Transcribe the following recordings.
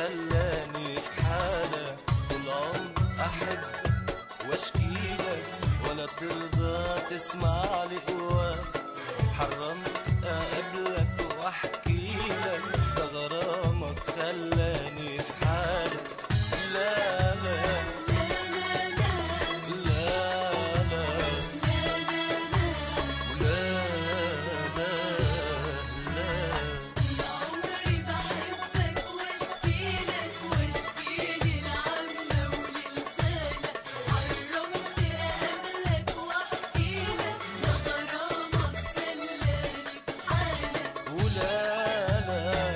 خلاني في حالة طول عمري أحب واشكيلك ولا ترضى تسمع لي قوة حرمت أقابلك وأحكيلك ده غرامك خلاني في حالة لا لا لا لا لا لا عمري بحبك واشكيلك واشكيلي العمة وللخالة حرمت اقابلك واحكيلك ده غرامك خلاني في حالة ولا لا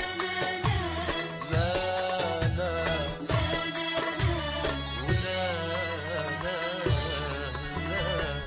لا لا ولا لا لا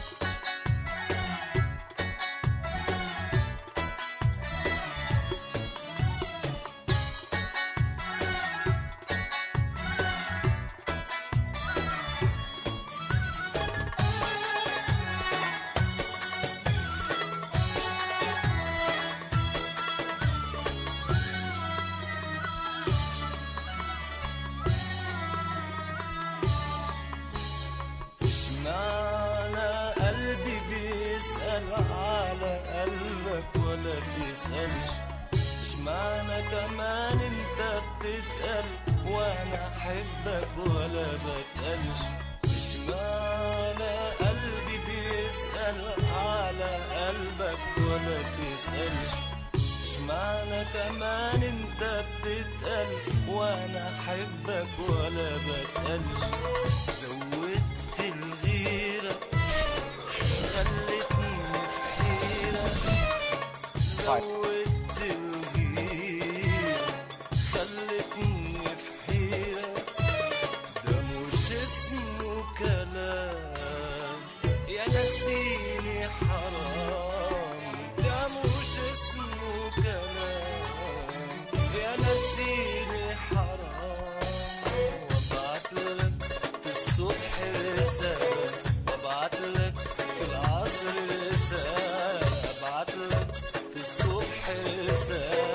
اشمعنى قلبي بيسأل على قلبك ولا تسألش اشمعنى كمان انت بتتقل وانا احبك ولا بتقلش اشمعنى قلبي بيسأل على قلبك ولا تسألش اشمعنى كمان انت بتتقل وانا احبك ولا بتقلش زودت الغيرة خلتني في حيرة زودت الغيرة خلتني في حيرة ده مش اسمه كلام يا نسيني حرام ده مش اسمه كلام يا نسيني حرام وابعت لك في الصبح رسالة وابعت لك في العصر رسالة ابعت لك في الصبح رسالة